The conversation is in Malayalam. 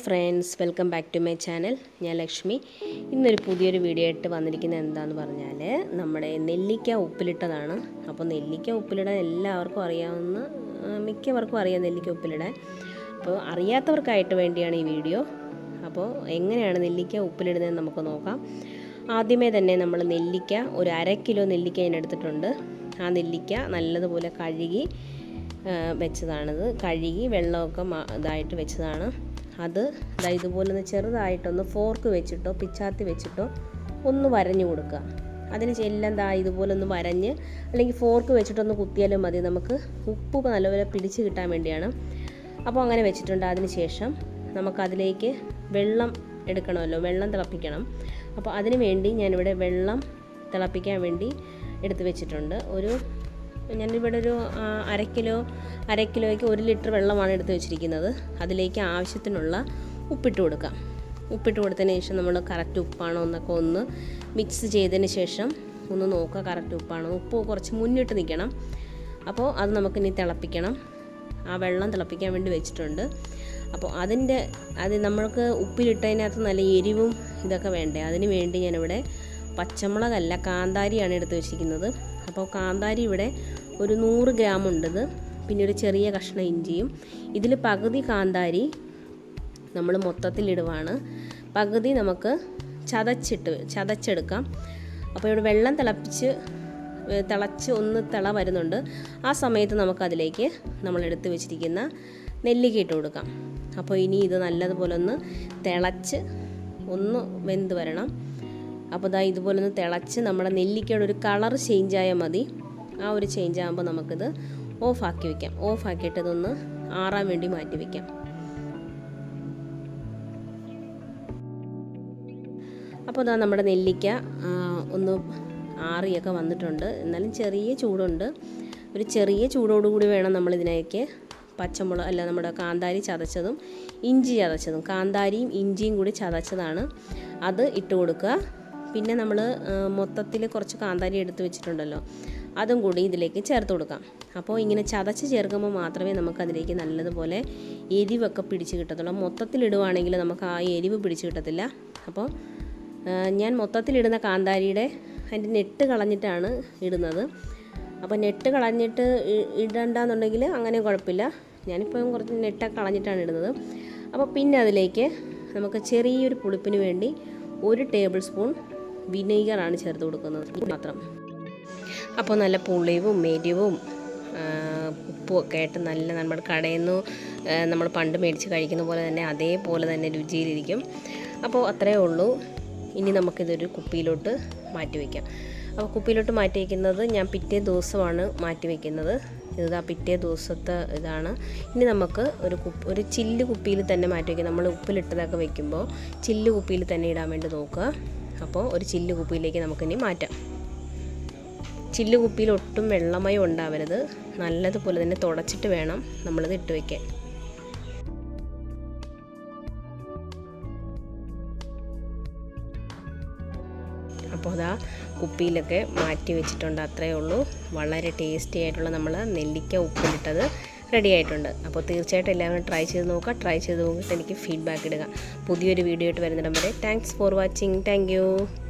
friends welcome back to my channel ഞാൻ ലക്ഷ്മി ഇന്നൊരു പുതിയൊരു വീഡിയോ ആയിട്ട് വന്നിരിക്കുന്നത് എന്താന്ന് പറഞ്ഞാൽ നമ്മുടെ നെല്ലിക്ക ഉപ്പിലിട്ടതാണ് അപ്പോൾ നെല്ലിക്ക ഉപ്പിലിടാൻ എല്ലാവർക്കും അറിയാവുന്ന ആ, മിക്കവർക്കും അറിയാം നെല്ലിക്ക ഉപ്പിലിടാൻ അപ്പോൾ അറിയാത്തവർക്കായിട്ട് വേണ്ടിയാണ് ഈ വീഡിയോ അപ്പോൾ എങ്ങനെയാണ് നെല്ലിക്ക ഉപ്പിലിടുന്നതെന്ന് നമുക്ക് നോക്കാം ആദ്യമേ തന്നെ നമ്മൾ നെല്ലിക്ക ഒരു അര കിലോ നെല്ലിക്ക ഞാൻ എടുത്തിട്ടുണ്ട് ആ നെല്ലിക്ക നല്ലതുപോലെ കഴുകി ആ, വെച്ചതാണിത് കഴുകി വെള്ളമൊക്കെ മ- ഇതായിട്ട് വെച്ചതാണ് അത് ദാ ഇതുപോലെ ഒന്ന് ചെറുതായിട്ടൊന്ന് ഫോർക്ക് വെച്ചിട്ടോ പിച്ചാത്തി വെച്ചിട്ടോ ഒന്ന് വരഞ്ഞു കൊടുക്കുക അതിന് എല്ലാം ദാ ഇതുപോലെ ഒന്ന് വരഞ്ഞ് അല്ലെങ്കിൽ ഫോർക്ക് വെച്ചിട്ടൊന്ന് കുത്തിയാലും മതി നമുക്ക് ഉപ്പ് നല്ലപോലെ പിടിച്ച് കിട്ടാൻ വേണ്ടിയാണ് അപ്പോൾ അങ്ങനെ വെച്ചിട്ടുണ്ട് അതിന് ശേഷം നമുക്കതിലേക്ക് വെള്ളം എടുക്കണമല്ലോ വെള്ളം തിളപ്പിക്കണം അപ്പോൾ അതിന് വേണ്ടി ഞാനിവിടെ വെള്ളം തിളപ്പിക്കാൻ വേണ്ടി എടുത്ത് വെച്ചിട്ടുണ്ട് ഒരു ഞാനിവിടെ ഒരു ആ, അര കിലോ അര കിലോയ്ക്ക് ഒരു ലിറ്റർ വെള്ളമാണ് എടുത്ത് വെച്ചിരിക്കുന്നത് അതിലേക്ക് ആവശ്യത്തിനുള്ള ഉപ്പിട്ട് കൊടുക്കാം ഉപ്പിട്ട് കൊടുത്തതിന് ശേഷം നമ്മൾ കറക്റ്റ് ഉപ്പാണോ എന്നൊക്കെ ഒന്ന് മിക്സ് ചെയ്തതിന് ശേഷം ഒന്ന് നോക്കുക കറക്റ്റ് ഉപ്പാണോ ഉപ്പ് കുറച്ച് മുന്നിട്ട് നിൽക്കണം അപ്പോൾ അത് നമുക്കിനി തിളപ്പിക്കണം ആ വെള്ളം തിളപ്പിക്കാൻ വേണ്ടി വെച്ചിട്ടുണ്ട് അപ്പോൾ അതിൻ്റെ അത് നമ്മൾക്ക് ഉപ്പിലിട്ടതിനകത്ത് നല്ല എരിവും ഇതൊക്കെ വേണ്ടേ അതിന് വേണ്ടി ഞാനിവിടെ പച്ചമുളകല്ല കാന്താരിയാണ് എടുത്ത് വെച്ചിരിക്കുന്നത് അപ്പോൾ കാന്താരി ഇവിടെ ഒരു നൂറ് ഗ്രാം ഉണ്ടത് പിന്നെ ഒരു ചെറിയ കഷ്ണം ഇഞ്ചിയും ഇതിൽ പകുതി കാന്താരി നമ്മൾ മൊത്തത്തിലിടുവാണ് പകുതി നമുക്ക് ചതച്ചിട്ട് ചതച്ചെടുക്കാം അപ്പോൾ ഇവിടെ വെള്ളം തിളപ്പിച്ച് ഏ, തിളച്ച് ഒന്ന് തിള വരുന്നുണ്ട് ആ സമയത്ത് നമുക്കതിലേക്ക് നമ്മൾ എടുത്ത് വെച്ചിരിക്കുന്ന നെല്ലിക്ക ഇട്ട് കൊടുക്കാം അപ്പോൾ ഇനി ഇത് നല്ലതുപോലെ ഒന്ന് തിളച്ച് ഒന്ന് വെന്ത് വരണം അപ്പോൾ ഇതാ ഇതുപോലെ ഒന്ന് തിളച്ച് നമ്മുടെ നെല്ലിക്കയുടെ ഒരു കളർ ചേഞ്ച് ആയാൽ മതി ആ ഒരു ചേഞ്ച് ആകുമ്പോൾ നമുക്കിത് ഓഫാക്കി വെക്കാം ഓഫാക്കിയിട്ട് ഇതൊന്ന് ആറാൻ വേണ്ടി മാറ്റി വെക്കാം അപ്പോൾ ഇതാ നമ്മുടെ നെല്ലിക്ക ആ, ഒന്ന് ആറിയൊക്കെ വന്നിട്ടുണ്ട് എന്നാലും ചെറിയ ചൂടുണ്ട് ഒരു ചെറിയ ചൂടോടുകൂടി വേണം നമ്മൾ ഇതിലേക്ക് പച്ചമുളക് അല്ല നമ്മുടെ കാന്താരി ചതച്ചതും ഇഞ്ചി ചതച്ചതും കാന്താരിയും ഇഞ്ചിയും കൂടി ചതച്ചതാണ് അത് ഇട്ട് കൊടുക്കുക പിന്നെ നമ്മൾ മൊത്തത്തിൽ കുറച്ച് കാന്താരി എടുത്ത് വെച്ചിട്ടുണ്ടല്ലോ അതും കൂടി ഇതിലേക്ക് ചേർത്ത് കൊടുക്കാം അപ്പോൾ ഇങ്ങനെ ചതച്ച് ചേർക്കുമ്പോൾ മാത്രമേ നമുക്ക് അതിലേക്ക് നല്ലതുപോലെ എരിവൊക്കെ പിടിച്ച് കിട്ടത്തുള്ളൂ മൊത്തത്തിൽ ഇടുവാണെങ്കിൽ നമുക്ക് ആ എരിവ് പിടിച്ച് കിട്ടത്തില്ല അപ്പോൾ ആ, ഞാൻ മൊത്തത്തിലിടുന്ന കാന്താരിയുടെ അതിൻ്റെ നെട്ട് കളഞ്ഞിട്ടാണ് ഇടുന്നത് അപ്പോൾ നെട്ട് കളഞ്ഞിട്ട് ഇ- ഇടണ്ടെന്നുണ്ടെങ്കിൽ അങ്ങനെ കുഴപ്പമില്ല ഞാനിപ്പം കുറച്ച് നെട്ടൊക്കെ കളഞ്ഞിട്ടാണ് ഇടുന്നത് അപ്പോൾ പിന്നെ അതിലേക്ക് നമുക്ക് ചെറിയൊരു പുളിപ്പിന് വേണ്ടി ഒരു ടേബിൾ സ്പൂൺ വിനീഗറാണ് ചേർത്ത് കൊടുക്കുന്നത് ഇത് മാത്രം അപ്പോൾ നല്ല പുളിവും എരിവും ആ, ഉപ്പും ഒക്കെ ആയിട്ട് നല്ല നമ്മുടെ കടയിൽ നിന്ന് നമ്മൾ പണ്ട് മേടിച്ച് കഴിക്കുന്ന പോലെ തന്നെ അതേപോലെ തന്നെ രുചിയിലിരിക്കും അപ്പോൾ അത്രയേ ഉള്ളൂ ഇനി നമുക്കിതൊരു കുപ്പിയിലോട്ട് മാറ്റി വയ്ക്കാം അപ്പോൾ കുപ്പിയിലോട്ട് മാറ്റി വയ്ക്കുന്നത് ഞാൻ പിറ്റേ ദിവസമാണ് മാറ്റി വയ്ക്കുന്നത് ഇതാ പിറ്റേ ദിവസത്തെ ഇതാണ് ഇനി നമുക്ക് ഒരു കുപ്പ് ഒരു ചില്ല് കുപ്പിയിൽ തന്നെ മാറ്റി വയ്ക്കാം നമ്മൾ ഉപ്പിലിട്ടതൊക്കെ വെക്കുമ്പോൾ ചില്ല് കുപ്പിയിൽ തന്നെ ഇടാൻ വേണ്ടി നോക്കുക അപ്പോൾ ഒരു ചില്ല് കുപ്പിയിലേക്ക് നമുക്കിനി മാറ്റാം ചില്ല് കുപ്പിയിൽ ഒട്ടും വെള്ളമയം ഉണ്ടാവരുത് നല്ലതുപോലെ തന്നെ തുടച്ചിട്ട് വേണം നമ്മളിത് ഇട്ട് വയ്ക്കാൻ അപ്പോൾ അതാ കുപ്പിയിലൊക്കെ മാറ്റി വെച്ചിട്ടുണ്ട് അത്രയേ ഉള്ളൂ വളരെ ടേസ്റ്റി ആയിട്ടുള്ള നമ്മൾ നെല്ലിക്ക ഉപ്പിലിട്ടത് റെഡി ആയിട്ടുണ്ട് അപ്പോൾ തീർച്ചയായിട്ടും എല്ലാവരും ട്രൈ ചെയ്ത് നോക്കുക ട്രൈ ചെയ്ത് നോക്കിയിട്ട് എനിക്ക് ഫീഡ്ബാക്ക് ഇടുക പുതിയൊരു വീഡിയോ ആയിട്ട് വരുന്നിടം വരെ താങ്ക്സ് ഫോർ വാച്ചിങ് താങ്ക്